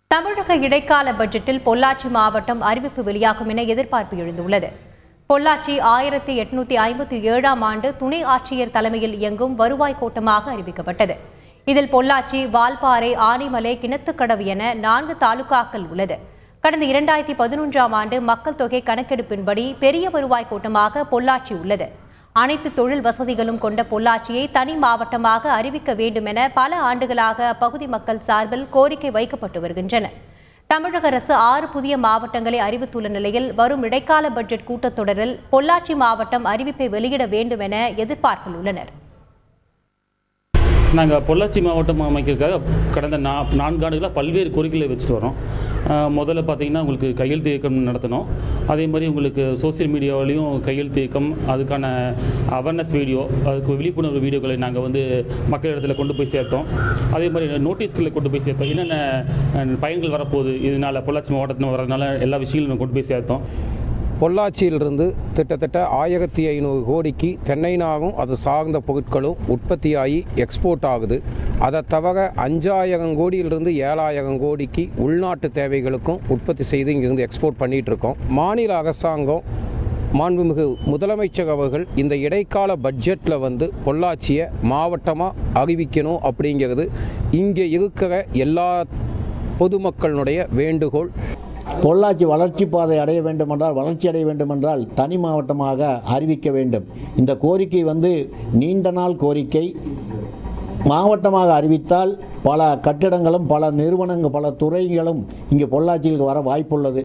தமிழக இடைக்கால பட்ஜெட்டில் பொள்ளாச்சி மாவட்டம் அறிவிப்பு வெளியாகும் என எதிர்பார்ப்பு எழுந்துள்ளது பொள்ளாச்சி ஆயிரத்தி எட்நூத்தி ஐம்பத்தி ஏழாம் ஆண்டு துணை ஆட்சியர் தலைமையில் இயங்கும் வருவாய் கோட்டமாக அறிவிக்கப்பட்டது இதில் பொள்ளாச்சி வால்பாறை ஆனைமலை கிணத்துக்கடவு என நான்கு தாலுகாக்கள் உள்ளது கடந்த இரண்டாயிரத்தி பதினொன்றாம் ஆண்டு மக்கள் தொகை கணக்கெடுப்பின்படி பெரிய வருவாய் கோட்டமாக பொள்ளாச்சி உள்ளது அனைத்து தொழில் வசதிகளும் கொண்ட பொள்ளாச்சியை தனி மாவட்டமாக அறிவிக்க வேண்டும் என பல ஆண்டுகளாக அப்பகுதி மக்கள் சார்பில் கோரிக்கை வைக்கப்பட்டு வருகின்றன தமிழக அரசு ஆறு புதிய மாவட்டங்களை அறிவித்துள்ள நிலையில் வரும் இடைக்கால பட்ஜெட் கூட்டத்தொடரில் பொள்ளாச்சி மாவட்டம் அறிவிப்பை வெளியிட வேண்டும் என எதிர்பார்ப்பில் உள்ளனர் நாங்கள் பொள்ளாச்சி மாவட்டம் அமைக்கிறதுக்காக கடந்த நா நான்கு ஆண்டுகளாக பல்வேறு கோரிக்கைகளை வச்சுட்டு வரோம் அஹ் முதல்ல பார்த்தீங்கன்னா உங்களுக்கு கையெழுத்து இயக்கம் நடத்தணும் அதே மாதிரி உங்களுக்கு சோஷியல் மீடியாவிலையும் கையெழுத்து இயக்கம் அதுக்கான அவேர்னஸ் வீடியோ அதுக்கு விழிப்புணர்வு வீடியோக்களை நாங்கள் வந்து மக்கள் இடத்துல கொண்டு போய் சேர்த்தோம் அதே மாதிரி நோட்டீஸ்களை கொண்டு போய் சேர்த்தோம் என்னென்ன அஹ், பயன்கள் வரப்போகுது இதனால் பொள்ளாச்சி மாவட்டத்தில் வரதுனால எல்லா விஷயங்களும் நாங்கள் கொண்டு போய் சேர்த்தோம் பொள்ளாச்சியிலிருந்து கிட்டத்தட்ட ஆயிரத்தி ஐநூறு கோடிக்கு தென்னைனாவும் அது சார்ந்த பொருட்களும் உற்பத்தியாகி எக்ஸ்போர்ட் ஆகுது அதை தவிர அஞ்சாயிரம் கோடியிலிருந்து ஏழாயிரம் கோடிக்கு உள்நாட்டு தேவைகளுக்கும் உற்பத்தி செய்து இங்கிருந்து எக்ஸ்போர்ட் பண்ணிட்டு இருக்கோம் மாநில அரசாங்கம் மாண்புமிகு முதலமைச்சர் அவர்கள் இந்த இடைக்கால பட்ஜெட்டில் வந்து பொள்ளாச்சியை மாவட்டமாக அறிவிக்கணும் அப்படிங்கிறது இங்கே இருக்கிற எல்லா பொதுமக்களினுடைய வேண்டுகோள் பொள்ளாச்சி வளர்ச்சி பாதை அடைய வேண்டுமென்றால் வளர்ச்சி அடைய வேண்டுமென்றால் தனி மாவட்டமாக அறிவிக்க வேண்டும் இந்த கோரிக்கை வந்து நீண்ட நாள் கோரிக்கை மாவட்டமாக அறிவித்தால் பல கட்டிடங்களும் பல நிறுவனங்கள் பல துறைகளும் இங்கே பொள்ளாச்சியில் வர வாய்ப்புள்ளது